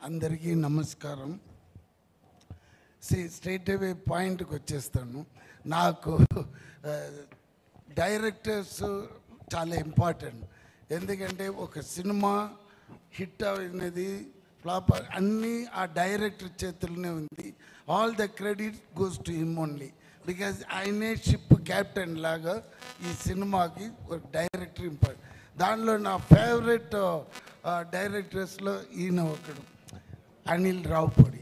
అందరికీ నమస్కారం స్ట్రైట్ అవే పాయింట్కి వచ్చేస్తాను నాకు డైరెక్టర్స్ చాలా ఇంపార్టెంట్ ఎందుకంటే ఒక సినిమా హిట్ అయినది ఫ్లాప్ అన్నీ ఆ డైరెక్టర్ చేతుల్లోనే ఉంది all the credit goes to him only because ఆయనే షిప్ క్యాప్టెన్ లాగా ఈ సినిమాకి ఒక డైరెక్టర్ ఇంపార్టెంట్ దానిలో నా ఫేవరెట్ డైరెక్టర్స్లో ఈయన ఒకడు Anil Ravipudi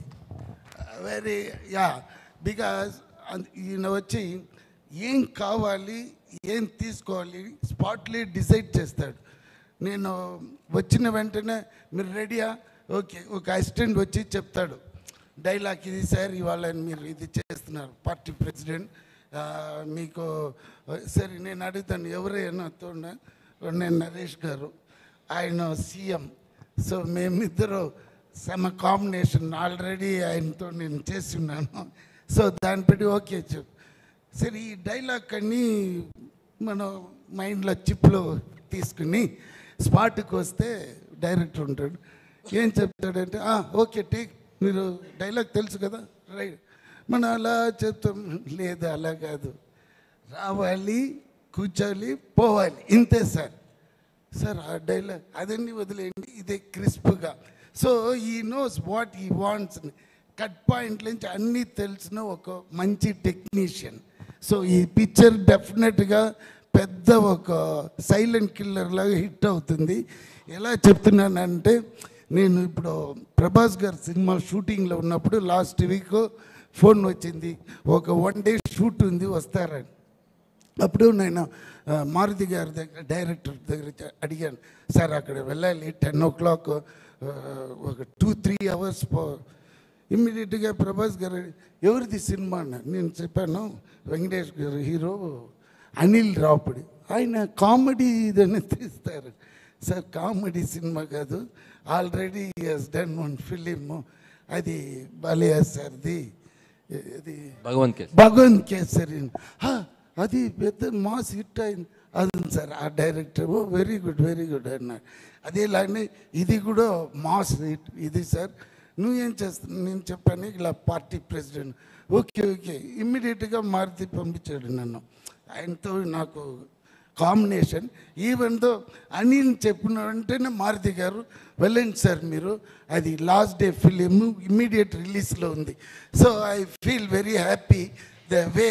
very yeah because ఈయన వచ్చి ఏం కావాలి ఏం తీసుకోవాలి స్పాట్లీ డిసైడ్ చేస్తాడు నేను వచ్చిన వెంటనే మీరు రెడీయా ఓకే ఒక అసిస్టెంట్ వచ్చి చెప్తాడు డైలాగ్ ఇది సార్ ఇవాళ మీరు ఇది చేస్తున్నారు పార్టీ ప్రెసిడెంట్ ఆ, మీకు సరే నేను అడుగుతాను ఎవరైనా తోడ నేను నరేష్ గారు ఆయన సీఎం సో మేమిద్దరు సమ కాంబినేషన్ ఆల్రెడీ ఆయనతో నేను చేసి ఉన్నాను సో దాన్ని బట్టి ఓకే చెప్పు సరే ఈ డైలాగ్ అన్నీ మనం మైండ్లో చిప్లో తీసుకుని స్పాట్కి వస్తే డైరెక్టర్ ఉంటాడు ఏం చెప్తాడంటే "ఆ, ఓకే టేక్ మీరు డైలాగ్ తెలుసు కదా రైట్ మనం అలా చెప్తాం లేదు అలా కాదు రావాలి కూర్చోవాలి పోవాలి ఇంతే సార్ సార్ ఆ డైలాగ్ అదన్నీ వదిలేయండి ఇదే క్రిస్ప్గా so he knows what he wants cut point నుంచి అన్నీ తెలిసిన ఒక మంచి టెక్నీషియన్ సో ఈ పిక్చర్ డెఫినెట్గా పెద్ద ఒక సైలెంట్ కిల్లర్ లాగా హిట్ అవుతుంది ఎలా చెప్తున్నానంటే నేను ఇప్పుడు ప్రభాస్ గారి సినిమా షూటింగ్లో ఉన్నప్పుడు లాస్ట్ వీక్ ఫోన్ వచ్చింది ఒక వన్ డే షూట్ ఉంది వస్తారని అప్పుడు నేను ఆ, మారుతి గారి దగ్గర డైరెక్టర్ దగ్గర చ- అడిగాను సార్ అక్కడ వెళ్ళాలి టెన్ ఓ క్లాక్ ఒక టూ త్రీ అవర్స్ పో ఇమ్మీడియట్గా ప్రభాస్ గారు ఎవరిది సినిమా అన్నారు నేను చెప్పాను వెంకటేష్ గారు హీరో అనిల్ రావుపడి ఆయన కామెడీ ఇదని తీస్తారు సార్ కామెడీ సినిమా కాదు already has done one film అది బాలయ్య సార్ది ఇది భగవంత్ కేస్ భగవంత్ కేసరి హా, అది పెద్ద మాస్ హిట్ అయింది అది సార్ ఆ director oh very good very good అన్నాడు అదేలానే ఇది కూడా మాస్ హిట్ ఇది సార్ నువ్వేం చేస్తున్నావు నేను చెప్పాను ఇలా పార్టీ ప్రెసిడెంట్ ఓకే ఓకే ఇమ్మీడియట్గా మారుతి పంపించాడు నన్ను ఆయనతో నాకు కాంబినేషన్ ఈవెన్ దో అనిల్ చెప్పిన వెంటనే మారుతి గారు వెళ్ళండి సార్ మీరు అది లాస్ట్ డే ఫిలిం ఇమ్మీడియట్ రిలీజ్లో ఉంది so I feel very happy the way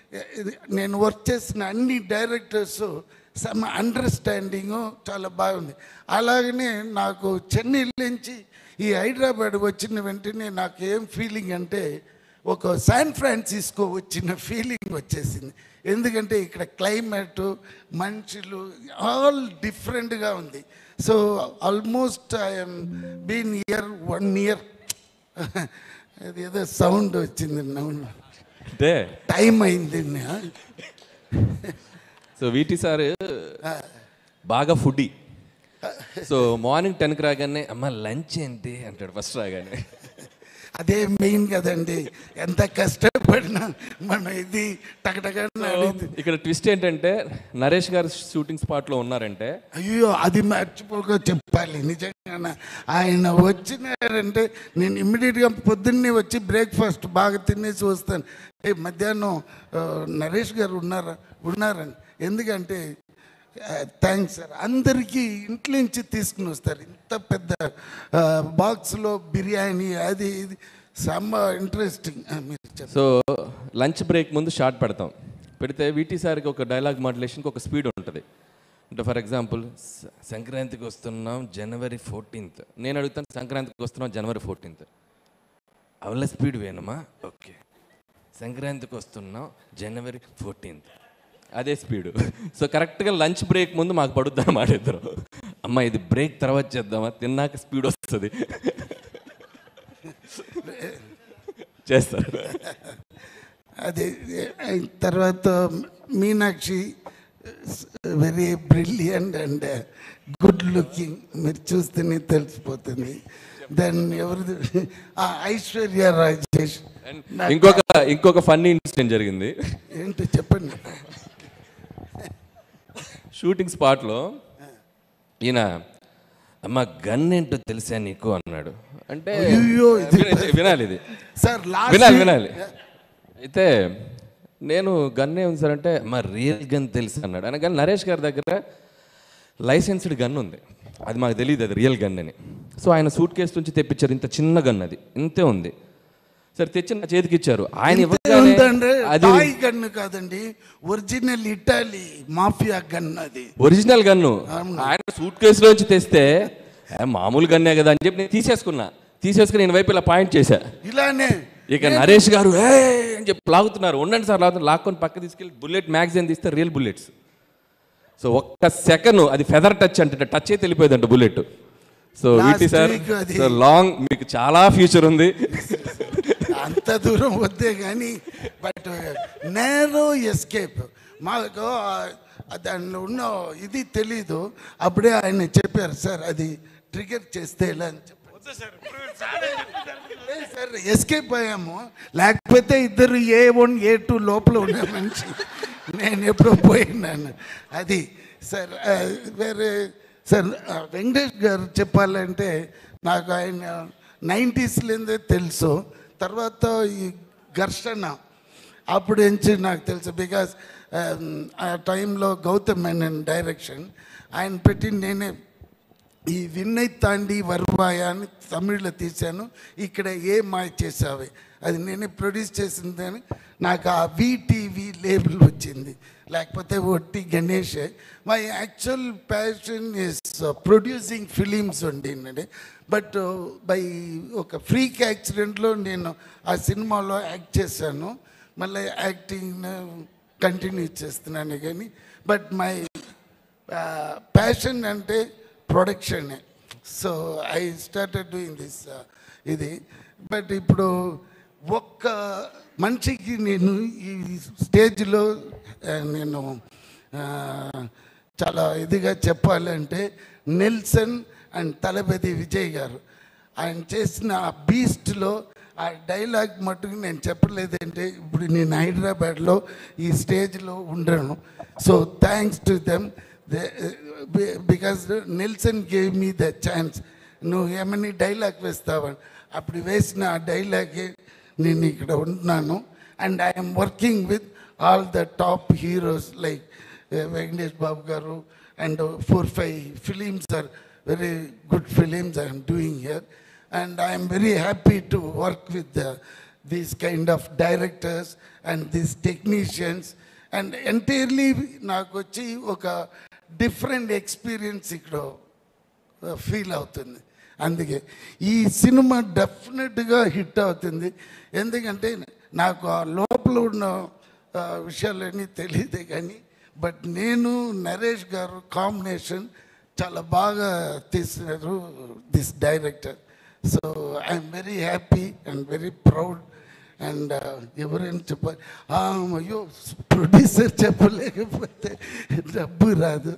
నేను వర్క్ చేసిన అన్ని డైరెక్టర్స్ సమ్ అండర్స్టాండింగ్ చాలా బాగుంది అలాగనే నాకు చెన్నై నుంచి ఈ హైదరాబాద్ వచ్చిన వెంటనే నాకు ఏం ఫీలింగ్ అంటే ఒక శాన్ ఫ్రాన్సిస్కో వచ్చిన ఫీలింగ్ వచ్చేసింది ఎందుకంటే ఇక్కడ క్లైమేట్ మనుషులు ఆల్ డిఫరెంట్గా ఉంది so almost I'm been year one year అది ఏదో సౌండ్ వచ్చింది నవ్వు అంటే టైం అయింది సో వీటి సార్ బాగా ఫుడీ సో మార్నింగ్ టెన్కి రాగానే అమ్మ లంచ్ ఏంటి అంటాడు ఫస్ట్ రాగానే అదే మెయిన్ కదండి ఎంత కష్టపడినా మన ఇది టకటగా అడిగింది ఇక్కడ ట్విస్ట్ ఏంటంటే నరేష్ గారు షూటింగ్ స్పాట్లో ఉన్నారంటే అయ్యో అది మర్చిపోక చెప్పాలి నిజంగా ఆయన వచ్చినారంటే నేను ఇమ్మీడియట్గా పొద్దున్నే వచ్చి బ్రేక్ఫాస్ట్ బాగా తినేసి వస్తాను ఏ మధ్యాహ్నం ఆ, నరేష్ గారు ఉన్నారా ఉన్నారని ఎందుకంటే థ్యాంక్స్ సార్ అందరికీ ఇంట్లో నుంచి తీసుకుని వస్తారు ఇంత పెద్ద బాక్స్లో బిర్యానీ అది ఇది సమ్మ ఇంట్రెస్టింగ్ మీరు చెప్పండి సో లంచ్ బ్రేక్ ముందు షార్ట్ పెడతాం పెడితే వీటి సార్కి ఒక డైలాగ్ మాడ్యులేషన్కి ఒక స్పీడ్ ఉంటుంది అంటే ఫర్ ఎగ్జాంపుల్ స- సంక్రాంతికి వస్తున్నాం జనవరి ఫోర్టీన్త్ నేను అడుగుతాను సంక్రాంతికి వస్తున్నాం జనవరి ఫోర్టీన్త్ అవల స్పీడ్ వేనమా ఓకే సంక్రాంతికి వస్తున్నాం జనవరి ఫోర్టీన్త్ అదే స్పీడు సో కరెక్ట్గా లంచ్ బ్రేక్ ముందు మాకు పడుద్ది అన్నమాట ఇద్దరు అమ్మ ఇది బ్రేక్ తర్వాత చేద్దామా తిన్నాక స్పీడ్ వస్తుంది చేస్తారు అది అయిన తర్వాత Meenakshi very brilliant and good looking మీరు చూస్తేనే తెలిసిపోతుంది దెన్ ఎవరిది ఆ, ఐశ్వర్య రాజేష్ And ఇంకొక ఇంకొక ఫన్నీ ఇన్సిడెంట్ జరిగింది ఏంటి చెప్పండి షూటింగ్ స్పాట్లో ఈయన అమ్మ గన్ ఏంటో తెలుసా నీకు అన్నాడు అంటే అయ్యో, ఇది విన- వినాలి ఇది సార్ లాస్ట్ వినాలి వినాలి అయితే నేను గన్ ఏముంది సార్ అంటే మా రియల్ గన్ తెలుసు అన్నాడు అనగానే నరేష్ గారి దగ్గర లైసెన్స్డ్ గన్ ఉంది అది మాకు తెలియదు అది రియల్ గన్ అని సో ఆయన సూట్ కేసు నుంచి తెప్పించారు ఇంత చిన్న గన్ అది ఇంతే ఉంది సరే తెచ్చి నా చేతికి ఇచ్చారు ఆయన ఇవ్వగానే ఉందండి అది టాయ్ గన్ కాదండి ఒరిజినల్ ఇటాలీ మాఫియా గన్ అది ఒరిజినల్ గన్ను ఆయన సూట్ కేసులోంచి తెస్తే "ఏ, మామూలు గన్నే కదా అని చెప్పి నేను తీసేసుకున్నా తీసేసుకుని నేను వైపు ఇలా పాయింట్ చేశా ఇలానే ఇక నరేష్ గారు ఏ అని చెప్పి లాగుతున్నారు ఉండండి సార్ లాగుతున్నారు లాక్కొని పక్క తీసుకెళ్ళి బుల్లెట్ మ్యాగజైన్ తీస్తే రియల్ బుల్లెట్స్ సో ఒక్క సెకండ్ అది ఫెదర్ టచ్ అంటే టచ్ అయితే వెళ్ళిపోయిందంట బుల్లెట్ సో Last వీటి సార్ week అది- సో లాంగ్ మీకు చాలా ఫ్యూచర్ ఉంది అంత దూరం వద్దే కానీ బట్ నేరో ఎస్కేప్ మాకు ఆ- దానిలో ఉన్న ఇది తెలీదు అప్పుడే ఆయన చెప్పారు సార్ అది ట్రిగర్ చేస్తే ఎలా అని చెప్పారు లేదు సార్ ఎస్కేప్ అయ్యాము లేకపోతే ఇద్దరు ఏ వన్ ఏ టూ లోపల ఉన్న మనిషి నేను ఎప్పుడో పోయినాను అది సార్ ఆ, వేరే సార్ ఆ, వెంకటేష్ గారు చెప్పాలంటే నాకు ఆయన నైంటీస్లోందే తెలుసు తర్వాత ఈ ఘర్షణ అప్పుడు నుంచి నాకు తెలుసు బికాస్ ఆ టైంలో గౌతమ్ మేనన్ డైరెక్షన్ ఆయన పెట్టి నేనే ఈ విన్నై తాండి వరువాయ అని తమిళ్లో తీశాను ఇక్కడ ఏ మాయ చేసావే అది నేనే ప్రొడ్యూస్ చేసిందని నాకు ఆ విటీవీ లేబుల్ వచ్చింది లేకపోతే ఒట్టి Ganesh my actual passion is producing films ఉండిందండి బట్ బై ఒక ఫ్రీక్ యాక్సిడెంట్లో నేను ఆ సినిమాలో యాక్ట్ చేశాను మళ్ళీ యాక్టింగ్ కంటిన్యూ చేస్తున్నాను కానీ బట్ మై ప్యాషన్ అంటే ప్రొడక్షనే so I started doing this ఇది బట్ ఇప్పుడు ఒక్క మనిషికి నేను ఈ స్టేజ్లో నేను ఆ, చాలా ఇదిగా చెప్పాలంటే నెల్సన్ అండ్ తలపతి విజయ్ గారు ఆయన చేసిన ఆ బీస్ట్లో ఆ డైలాగ్ మటుకు నేను చెప్పలేదంటే ఇప్పుడు నేను హైదరాబాద్లో ఈ స్టేజ్లో ఉండను so thanks to them because Nelson gave me the chance నువ్వు ఏమని డైలాగ్ వేస్తావని అప్పుడు వేసిన ఆ డైలాగే నేను ఇక్కడ ఉంటున్నాను and I'm working with all the top heroes like Venkatesh Babu garu and four five films are very good films I am doing here. And I am very happy to work with the, these kind of directors and these technicians. And entirely నాకు వచ్చి ఒక different experience ఇక్కడ feel అవుతుంది అందుకే ఈ cinema డెఫినెట్గా hit అవుతుంది ఎందుకంటే నాకు ఆ లోపల ఉన్న ఆ, విషయాలన్నీ తెలియదే కానీ బట్ నేను నరేష్ గారు కాంబినేషన్ చాలా బాగా తీసినారు this director so I'm very happy and very proud and ఎవరైనా చెప్పాలి "ఆ, అయ్యో ప్రొడ్యూసర్ చెప్పలేకపోతే డబ్బు రాదు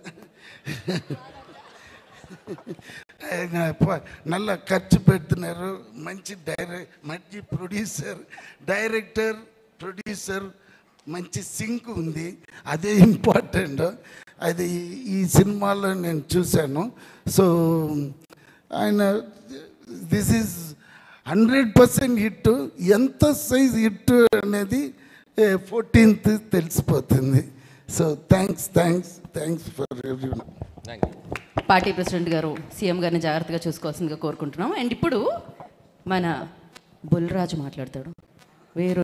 ఆయన ప- నల్ల ఖర్చు పెడుతున్నారు మంచి డైరెక్ట్ మంచి ప్రొడ్యూసర్ డైరెక్టర్ ప్రొడ్యూసర్ మంచి సింక్ ఉంది అదే ఇంపార్టెంట్ అది ఈ సినిమాలో నేను చూశాను సో ఆయన this is hundred percent hit ఎంత సైజ్ హిట్ అనేది ఫోర్టీన్త్ తెలిసిపోతుంది so thanks thanks thanks for every thank you party president garu CM గారిని జాగ్రత్తగా చూసుకోవాల్సిందిగా కోరుకుంటున్నాం అండ్ ఇప్పుడు మన బుల్రాజు మాట్లాడతాడు వేరు